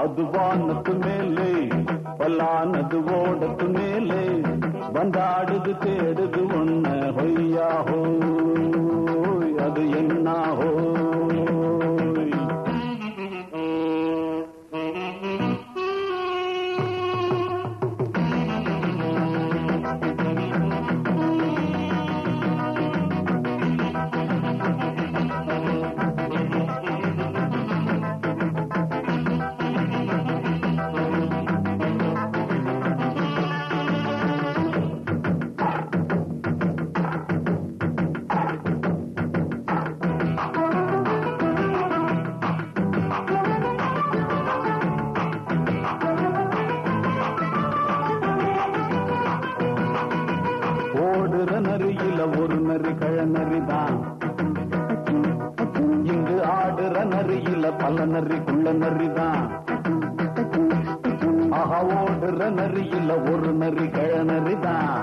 அது வானத்து மேலே பல்லானது ஓடத்து மேலே வந்தாடுது தேடுது ஒன்ன ஹொய்யா ஹோய் அது என்ன ஹோய் ஓடுற நரியில ஒரு நரி கழநரி தான் இங்கு ஆடுற நரியில பல நரி குள்ள நரி தான் ஆஹா ஓடுற நரியில ஒரு நரி கழநரி தான்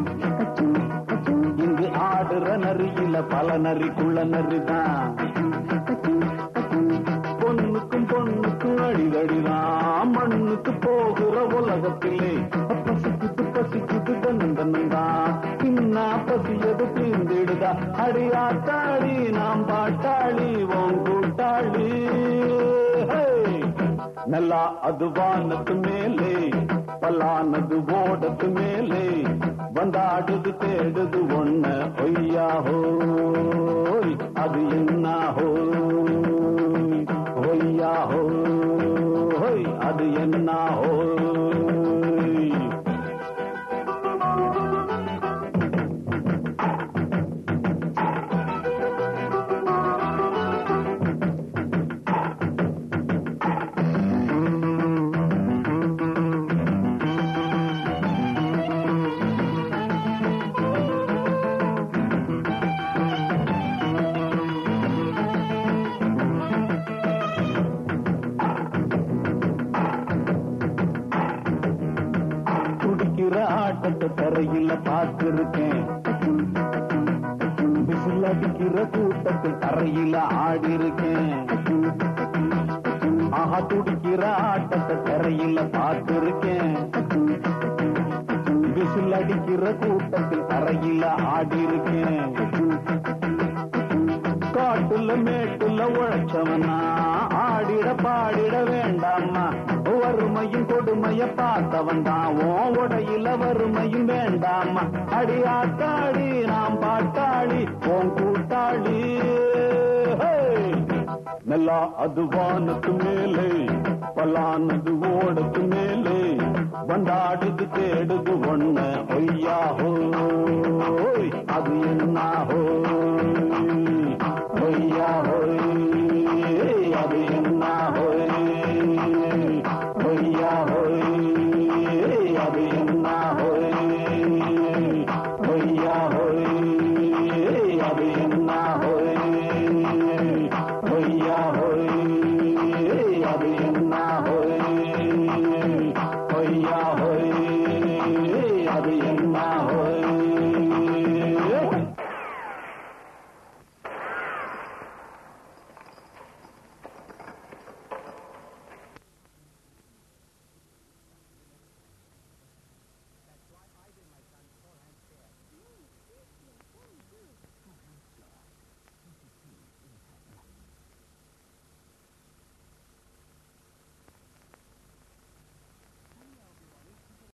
இங்கு ஆடுற நரியில பல நரி குள்ள நரி தான் பொண்ணுக்கும் பொண்ணுக்கும் அடிதடிதான் மண்ணுக்கு போகிற உலகத்திலே பசிக்குது பசிக்குது தன்னந்தனந்தான் பின்னா பசியது தீர்ந்திடுதா அடியாத்தாடி நாம் பாட்டாளி உன் கூட்டாளி ஹே! நல்லா அது வானத்து மேலே பல்லானது ஓடத்து மேலே வந்தாடுது தேடுது ஒன்ன ஒய்யா ஹோய் அது என்ன ஹோய் ஒய்யா ஹோய் அது என்ன ஹோய் துடிக்கிற ஆட்டத்தை தரையில பார்த்திருக்கேன் விசில் அடிக்கிற கூட்டத்தில் தரையில ஆடி இருக்கேன் ஆஹா துடிக்கிற ஆட்டத்தை தரையில பார்த்திருக்கேன் விசில் அடிக்கிற கூட்டத்தில் தரையில ஆடி இருக்கேன் காட்டுல மேட்டுல உழைச்சவனா ஆடிட பாடிட வேண்டாமா வறுமையும் கொடுமைய பார்த்தவன் தான் உன் உடையில வறுமையும் வேண்டாமா அடி ஆத்தாடி நாம் பாட்டாளி உன் கூட்டாளி ஹே! நல்லா அது வானத்து மேலே பலானது ஓடத்து மேலே வந்தாடுது தேடுது ஒண்ண ஒய்யா ஹோய் அது என்ன ஹோய் ஒய்யா ஹோய் அது என்ன ஹோய் ஒய்யா ஹோய் அது என்ன ஹோய் ஒய்யா ஹோய் அது என்ன ஹோய் ஒய்யா ஹோய் அது என்ன ஹோய் ஒய்யா